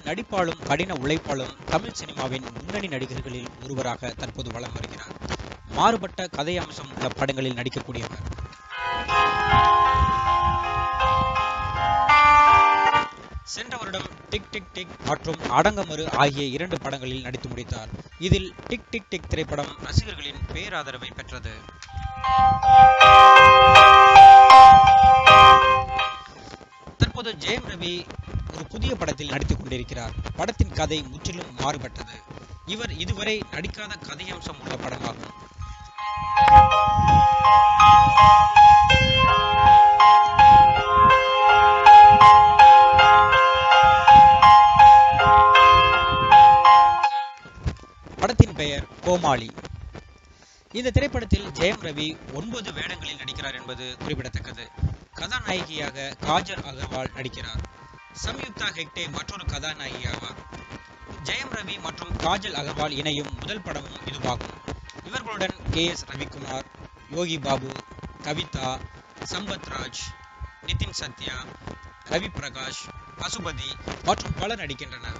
நடிப்பாலும் கடின உழைப்பாலும் தமிழ் சினிமாவின் முன்னணி நடிகர்களில் ஒருவராக தற்போது வலம் வருகிறார் மாறுபட்ட கதை அம்சம் உள்ள படங்களில் நடிக்கக்கூடியவர் சென்ற வருடம் டிக் டிக் டிக் மற்றும் அடங்கமறு ஆகிய இரண்டு படங்களில் நடித்து முடித்தார் இதில் டிக் டிக் டிக் திரைப்படம் ரசிகர்களின் பேராதரவை பெற்றது தற்போது ஜெயம் ரவி ஒரு புதிய படத்தில் நடித்துக் கொண்டிருக்கிறார் படத்தின் கதை முற்றிலும் மாறுபட்டது இவர் இதுவரை நடிக்காத கதையம்சம் உள்ள படமாகும் படத்தின் பெயர் கோமாளி இந்த திரைப்படத்தில் ஜெயம் ரவி ஒன்பது வேடங்களில் நடிக்கிறார் என்பது குறிப்பிடத்தக்கது கதாநாயகியாக காஜல் அகர்வால் நடிக்கிறார் சம்யுக்தா ஹெக்டே மற்றொரு கதாநாயகி ஆவார் ஜெயம் ரவி மற்றும் காஜல் அகர்வால் இணையும் முதல் படமும் இதுவாகும் இவர்களுடன் கே எஸ் ரவிக்குமார் யோகி பாபு கவிதா சம்பத் ராஜ் நிதின் சத்யா ரவி பிரகாஷ் பசுபதி மற்றும் பலர் நடிக்கின்றனர்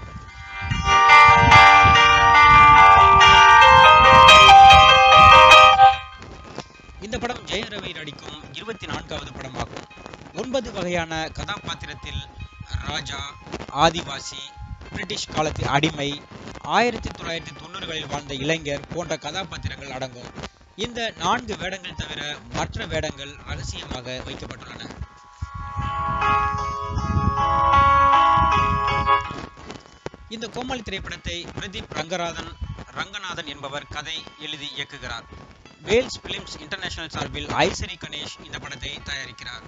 இந்த படம் ஜெயம் ரவி நடிக்கும் இருபத்தி நான்காவது படமாகும் ஒன்பது வகையான கதாபாத்திரத்தில் ராஜா ஆதிவாசி பிரிட்டிஷ் காலத்து அடிமை ஆயிரத்தி தொள்ளாயிரத்தி தொண்ணூறுகளில் வாழ்ந்த இளைஞர் போன்ற கதாபாத்திரங்கள் அடங்கும் இந்த நான்கு வேடங்கள் தவிர மற்ற வேடங்கள் ரகசியமாக வைக்கப்பட்டுள்ளன இந்த கோமாளி திரைப்படத்தை பிரதீப் ரங்கராதன் ரங்கநாதன் என்பவர் கதை எழுதி இயக்குகிறார் வேல்ஸ் பிலிம்ஸ் இன்டர்நேஷனல் சார்பில் ஐசரி கணேஷ் இந்த படத்தை தயாரிக்கிறார்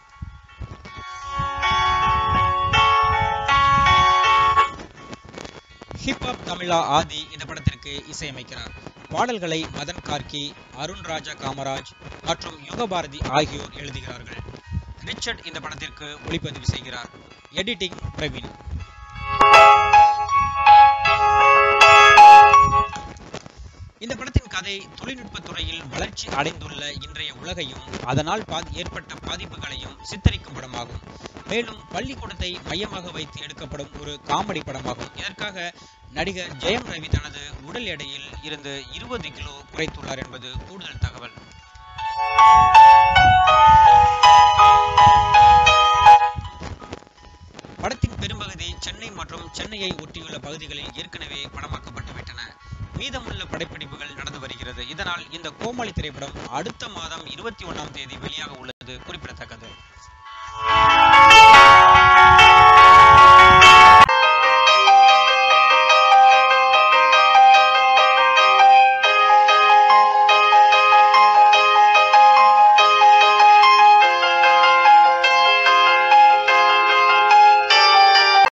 ஹிப்ஹாப் தமிழா ஆதி இந்த படத்திற்கு இசையமைக்கிறார் பாடல்களை மதன் கார்கி அருண் ராஜா காமராஜ் மற்றும் யுகபாரதி ஆகியோர் எழுதுகிறார்கள் ரிச்சர்ட் இந்த படத்திற்கு ஒளிப்பதிவு செய்கிறார் எடிட்டிங் பிரவீன் இந்த படத்தின் கதை தொழில்நுட்ப துறையில் வளர்ச்சி அடைந்துள்ள இன்றைய உலகையும் அதனால் பா- ஏற்பட்ட பாதிப்புகளையும் சித்தரிக்கும் படமாகும் மேலும் பள்ளிக்கூடத்தை மையமாக வைத்து எடுக்கப்படும் ஒரு காமெடி படமாகும் இதற்காக நடிகர் ஜெயம் ரவி தனது உடல் எடையில் இருந்து இருபது கிலோ குறைத்துள்ளார் என்பது கூடுதல் தகவல் படத்தின் பெரும்பகுதி சென்னை மற்றும் சென்னையை ஒட்டியுள்ள பகுதிகளில் ஏற்கனவே படமாக்கப்பட்டுவிட்டன மீதமுள்ள படைப்பிடிப்புகள் நடந்து வருகிறது இதனால் இந்த கோமாளி திரைப்படம் அடுத்த மாதம் இருபத்தி ஒண்ணாம் தேதி வெளியாக உள்ளது குறிப்பிடத்தக்கது